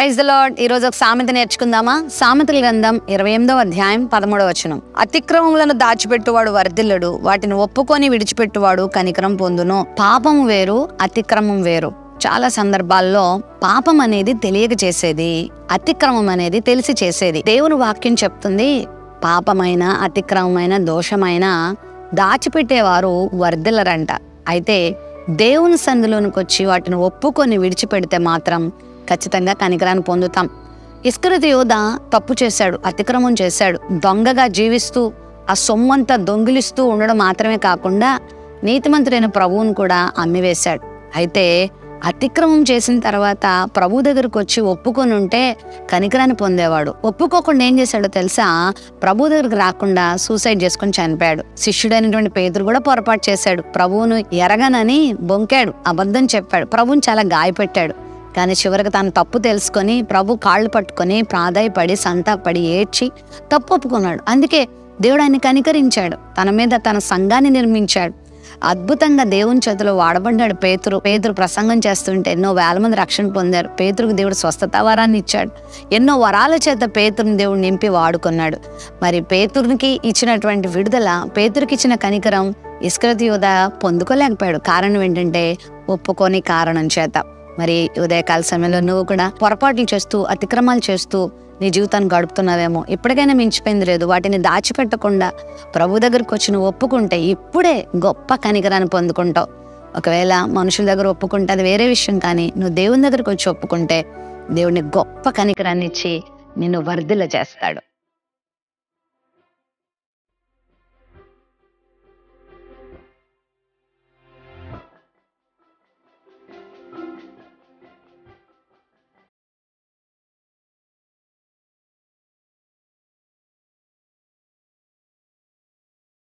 praise the lord ఈ రోజు ఒక సామెత నేర్చుకుందామా సామెతల గ్రంథం ఇరవై ఎనిమిదో అధ్యాయం పదమూడవ వచనం అతిక్రమములను దాచిపెట్టువాడు వర్ధిల్లడు వాటిని ఒప్పుకొని విడిచిపెట్టువాడు కనికరం పొందును పాపం వేరు అతిక్రమం వేరు చాలా సందర్భాల్లో పాపం అనేది తెలియక చేసేది అతిక్రమం అనేది తెలిసి చేసేది దేవుని వాక్యం చెప్తుంది పాపమైన అతిక్రమమైన దోషమైన దాచిపెట్టేవారు వర్ధిల్లరంట అయితే దేవుని సందులోనికి వచ్చి వాటిని ఒప్పుకొని విడిచిపెడితే మాత్రం ఖచ్చితంగా కనికరాన్ని పొందుతాం ఇస్కృతి యోధ తప్పు చేశాడు అతిక్రమం చేశాడు దొంగగా జీవిస్తూ ఆ సొమ్మంతా దొంగిలిస్తూ ఉండడం మాత్రమే కాకుండా నీతిమంతుడైన ప్రభువును కూడా అమ్మివేశాడు అయితే అతిక్రమం చేసిన తర్వాత ప్రభు దగ్గరకు వచ్చి ఒప్పుకొని ఉంటే కనికరాన్ని పొందేవాడు ఒప్పుకోకుండా ఏం చేశాడో తెలుసా ప్రభు దగ్గరకు రాకుండా సూసైడ్ చేసుకొని చనిపోయాడు శిష్యుడైనటువంటి పేదరు కూడా పొరపాటు చేశాడు ప్రభువును ఎరగనని బొంకాడు అబద్ధం చెప్పాడు ప్రభువుని చాలా గాయపెట్టాడు కానీ చివరికి తను తప్పు తెలుసుకొని ప్రభు కాళ్ళు పట్టుకొని ప్రాధాయపడి సంతాపడి ఏడ్చి తప్పు ఒప్పుకున్నాడు అందుకే దేవుడు ఆయన్ని కనికరించాడు తన మీద తన సంఘాన్ని నిర్మించాడు అద్భుతంగా దేవుని చేతిలో వాడబడ్డాడు పేతురు పేతురు ప్రసంగం చేస్తుంటే ఎన్నో వేల మంది రక్షణ పొందారు పేతురుకు దేవుడు స్వస్థత వరాన్ని ఇచ్చాడు ఎన్నో వరాల చేత పేతురుని దేవుడు నింపి వాడుకున్నాడు మరి పేతురునికి ఇచ్చినటువంటి విడుదల పేతురికి ఇచ్చిన కనికరం ఇస్కరతి యోధ పొందుకోలేకపోయాడు కారణం ఏంటంటే ఒప్పుకొని కారణం చేత మరి ఉదయకాల సమయంలో నువ్వు కూడా పొరపాట్లు చేస్తూ అతిక్రమాలు చేస్తూ నీ జీవితాన్ని గడుపుతున్నావేమో ఇప్పటికైనా మించిపోయింది లేదు వాటిని దాచిపెట్టకుండా ప్రభు దగ్గరకు వచ్చి నువ్వు ఒప్పుకుంటే ఇప్పుడే గొప్ప కనికరాన్ని పొందుకుంటావు ఒకవేళ మనుషుల దగ్గర ఒప్పుకుంటే అది వేరే విషయం కానీ నువ్వు దేవుని దగ్గరకు వచ్చి ఒప్పుకుంటే దేవుడిని గొప్ప కనికరాన్ని ఇచ్చి నిన్ను వర్ధిల్ల చేస్తాడు